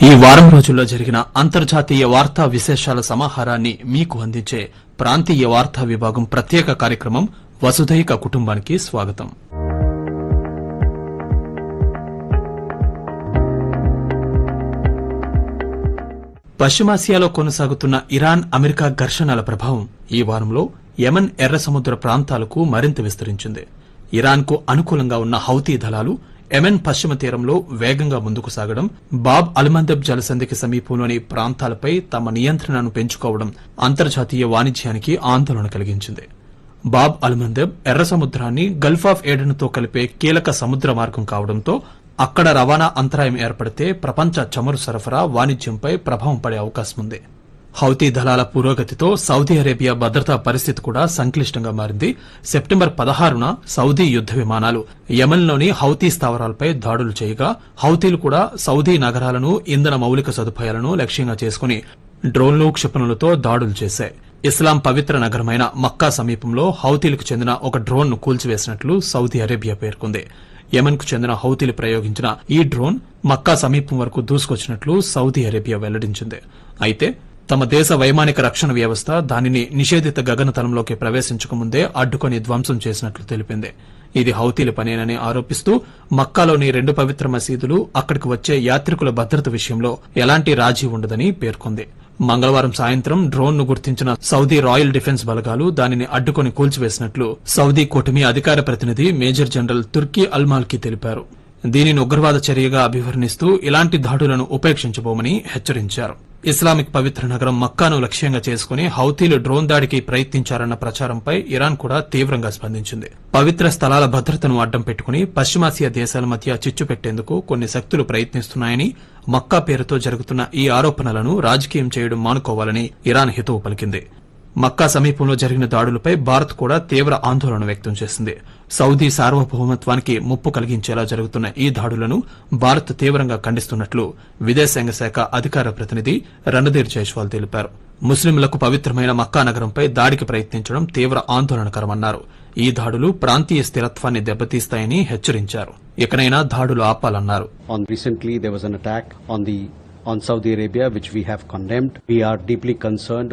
ఈ వారం రోజుల్లో జరిగిన అంతర్జాతీయ వార్తా విశేషాల సమాహారాన్ని మీకు అందించే ప్రాంతీయ వార్తా విభాగం ప్రత్యేక కార్యక్రమం వసుధైక కుటుంబానికి స్వాగతం పశ్చిమాసియాలో కొనసాగుతున్న ఇరాన్ అమెరికా ఘర్షణల ప్రభావం ఈ వారంలో యెమెన్ ఎర్ర సముద్ర ప్రాంతాలకు మరింత విస్తరించింది ఇరాన్కు అనుకూలంగా ఉన్న హౌతీ దళాలు యెమెన్ పశ్చిమ తీరంలో వేగంగా ముందుకు సాగడం బాబ్ అల్మందబ్ జలసంధికి సమీపంలోని ప్రాంతాలపై తమ నియంత్రణను పెంచుకోవడం అంతర్జాతీయ వాణిజ్యానికి ఆందోళన కలిగించింది బాబ్ అల్మందబ్ ఎర్ర సముద్రాన్ని గల్ఫ్ ఆఫ్ ఏడెన్తో కలిపే కీలక సముద్ర మార్గం కావడంతో అక్కడ రవాణా అంతరాయం ఏర్పడితే ప్రపంచ చమురు సరఫరా వాణిజ్యంపై ప్రభావం పడే అవకాశం ఉంది హౌతీ దళాల పురోగతితో సౌదీ అరేబియా భద్రతా పరిస్థితి కూడా సంక్లిష్టంగా మారింది సెప్టెంబర్ పదహారున సౌదీ యుద్ద విమానాలు యెమెన్లోని హౌతీ స్థావరాలపై దాడులు చేయగా హౌతీలు కూడా సౌదీ నగరాలను ఇంధన మౌలిక సదుపాయాలను లక్ష్యంగా చేసుకుని డ్రోన్లు క్షిపణులతో దాడులు చేశాయి ఇస్లాం పవిత్ర నగరమైన మక్కా సమీపంలో హౌతీలకు చెందిన ఒక డ్రోన్ ను కూల్చివేసినట్లు సౌదీ అరేబియా పేర్కొంది యెమెన్ కు చెందిన హౌతీలు ప్రయోగించిన ఈ డ్రోన్ మక్కా సమీపం వరకు దూసుకొచ్చినట్లు సౌదీ అరేబియా వెల్లడించింది అయితే తమ దేశ వైమానిక రక్షణ వ్యవస్థ దానిని నిషేధిత గగనతలంలోకి ప్రవేశించకముందే అడ్డుకొని ధ్వంసం చేసినట్లు తెలిపింది ఇది హౌతీల పనేనని ఆరోపిస్తూ మక్కాలోని రెండు పవిత్ర మసీదులు అక్కడికి వచ్చే యాత్రికుల భద్రత విషయంలో ఎలాంటి రాజీ ఉండదని పేర్కొంది మంగళవారం సాయంత్రం డ్రోన్ ను గుర్తించిన సౌదీ రాయల్ డిఫెన్స్ బలగాలు దానిని అడ్డుకొని కూల్చివేసినట్లు సౌదీ కూటమి అధికార ప్రతినిధి మేజర్ జనరల్ తుర్కీ అల్మాల్కి తెలిపారు దీనిని ఉగ్రవాద చర్యగా అభివర్ణిస్తూ ఇలాంటి దాడులను ఉపేక్షించబోమని హెచ్చరించారు ఇస్లామిక్ పవిత్ర నగరం మక్కాను లక్ష్యంగా చేసుకుని హౌతీలు డ్రోన్ దాడికి ప్రయత్నించారన్న ప్రచారంపై ఇరాన్ కూడా తీవ్రంగా స్పందించింది పవిత్ర స్థలాల భద్రతను అడ్డం పెట్టుకుని పశ్చిమాసియా దేశాల మధ్య చిచ్చు పెట్టేందుకు కొన్ని శక్తులు ప్రయత్నిస్తున్నాయని మక్కా పేరుతో జరుగుతున్న ఈ ఆరోపణలను రాజకీయం చేయడం మానుకోవాలని ఇరాన్ హితవు పలికింది మక్కా సమీపంలో జరిగిన దాడులపై భారత్ కూడా తీవ్ర ఆందోళన వ్యక్తం చేసింది సౌదీ సార్వభౌమత్వానికి ముప్పు కలిగించేలా జరుగుతున్న ఈ దాడులను భారత్ తీవ్రంగా ఖండిస్తున్నట్లు విదేశాంగ శాఖ అధికార ప్రతినిధి రణధీర్ జైస్వాల్ తెలిపారు ముస్లింలకు పవిత్రమైన మక్కా నగరంపై దాడికి ప్రయత్నించడం తీవ్ర ఆందోళనకరమన్నారు ఈ దాడులు ప్రాంతీయ స్థిరత్వాన్ని దెబ్బతీస్తాయని హెచ్చరించారు ఇకనైనా దాడులు ఆపాలన్నారు On recently, there was an attack on the on Saudi Arabia, which we have condemned. We are deeply concerned